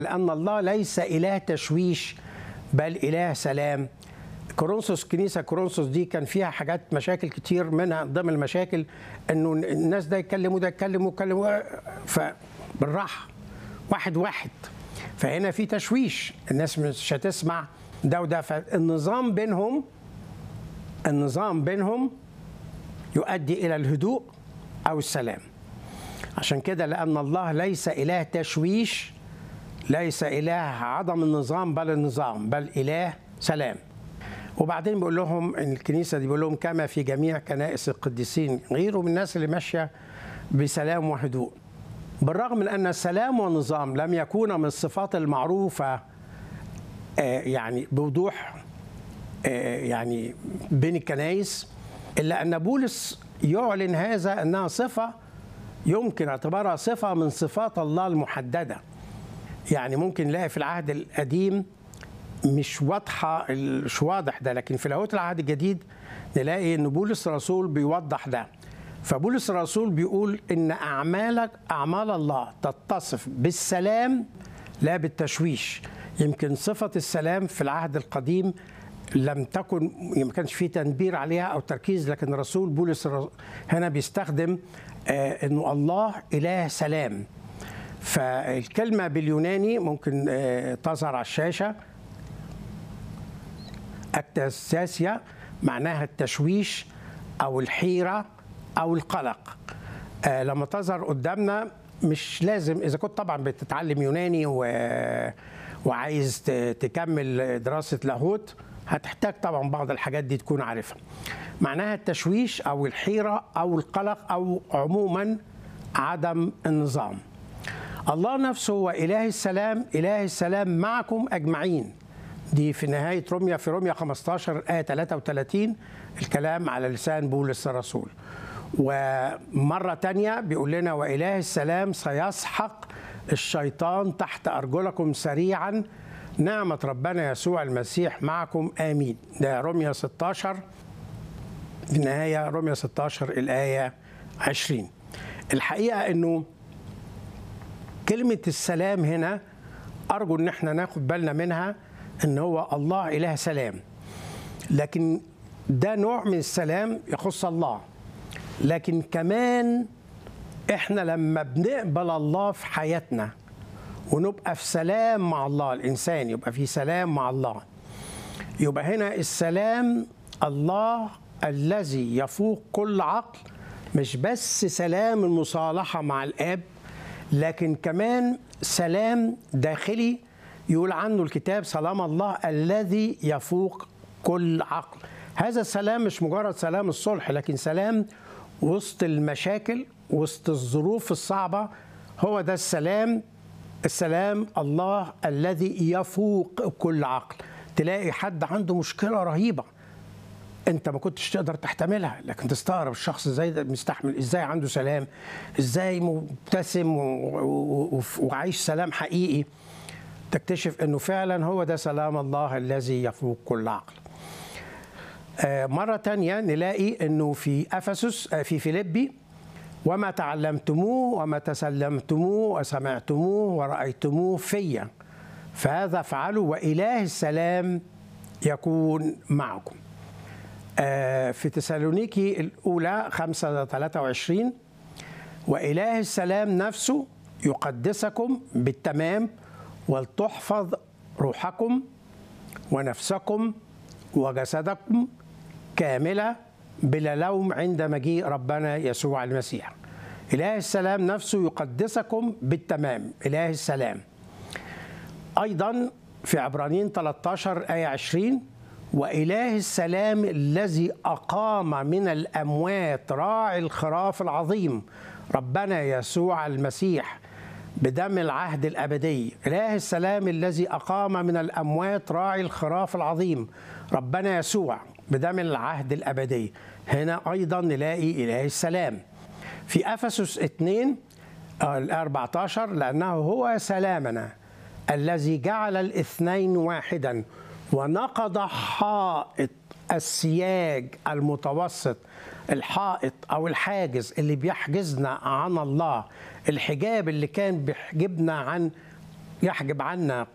لأن الله ليس إله تشويش بل إله سلام كورنثوس كنيسة كورنثوس دي كان فيها حاجات مشاكل كتير منها ضمن المشاكل انه الناس ده يتكلموا ده يتكلموا يتكلموا فبالراحة واحد واحد فهنا في تشويش الناس مش هتسمع ده وده فالنظام بينهم النظام بينهم يؤدي إلى الهدوء أو السلام عشان كده لأن الله ليس إله تشويش ليس إله عدم النظام بل النظام بل إله سلام وبعدين بيقول لهم ان الكنيسه دي بيقول لهم كما في جميع كنائس القديسين غيره من الناس اللي ماشيه بسلام وهدوء بالرغم من ان السلام والنظام لم يكونا من الصفات المعروفه يعني بوضوح يعني بين الكنائس الا ان بولس يعلن هذا انها صفه يمكن اعتبارها صفه من صفات الله المحدده يعني ممكن نلاقي في العهد القديم مش واضحه مش واضح ده لكن في لاهوت العهد الجديد نلاقي ان بولس الرسول بيوضح ده فبولس الرسول بيقول ان اعمالك اعمال الله تتصف بالسلام لا بالتشويش يمكن صفه السلام في العهد القديم لم تكن ما كانش فيه تنبير عليها او تركيز لكن الرسول بولس هنا بيستخدم آه انه الله اله سلام فالكلمه باليوناني ممكن آه تظهر على الشاشه التساسية معناها التشويش أو الحيرة أو القلق آه لما تظهر قدامنا مش لازم إذا كنت طبعا بتتعلم يوناني و... وعايز تكمل دراسة لاهوت هتحتاج طبعا بعض الحاجات دي تكون عارفها معناها التشويش أو الحيرة أو القلق أو عموما عدم النظام الله نفسه هو إله السلام إله السلام معكم أجمعين دي في نهاية روميا في روميا 15 آية 33 الكلام على لسان بولس الرسول ومرة تانية بيقول لنا وإله السلام سيسحق الشيطان تحت أرجلكم سريعا نعمة ربنا يسوع المسيح معكم آمين ده روميا 16 في النهاية روميا 16 الآية 20 الحقيقة أنه كلمة السلام هنا أرجو أن احنا ناخد بالنا منها ان هو الله اله سلام لكن ده نوع من السلام يخص الله لكن كمان احنا لما بنقبل الله في حياتنا ونبقى في سلام مع الله الانسان يبقى في سلام مع الله يبقى هنا السلام الله الذي يفوق كل عقل مش بس سلام المصالحه مع الاب لكن كمان سلام داخلي يقول عنه الكتاب سلام الله الذي يفوق كل عقل هذا السلام مش مجرد سلام الصلح لكن سلام وسط المشاكل وسط الظروف الصعبة هو ده السلام السلام الله الذي يفوق كل عقل تلاقي حد عنده مشكلة رهيبة انت ما كنتش تقدر تحتملها لكن تستغرب الشخص ازاي ده مستحمل ازاي عنده سلام ازاي مبتسم وعايش سلام حقيقي تكتشف انه فعلا هو ده سلام الله الذي يفوق كل عقل مرة تانية نلاقي انه في افسس في فيليبي وما تعلمتموه وما تسلمتموه وسمعتموه ورأيتموه فيا فهذا افعلوا وإله السلام يكون معكم في تسالونيكي الأولى 5 23 وإله السلام نفسه يقدسكم بالتمام ولتحفظ روحكم ونفسكم وجسدكم كاملة بلا لوم عند مجيء ربنا يسوع المسيح إله السلام نفسه يقدسكم بالتمام إله السلام أيضا في عبرانيين 13 آية 20 وإله السلام الذي أقام من الأموات راعي الخراف العظيم ربنا يسوع المسيح بدم العهد الأبدي إله السلام الذي أقام من الأموات راعي الخراف العظيم ربنا يسوع بدم العهد الأبدي هنا أيضا نلاقي إله السلام في أفسس 2 14 لأنه هو سلامنا الذي جعل الاثنين واحدا ونقض حائط السياج المتوسط الحائط او الحاجز اللي بيحجزنا عن الله الحجاب اللي كان بيحجبنا عن يحجب عنا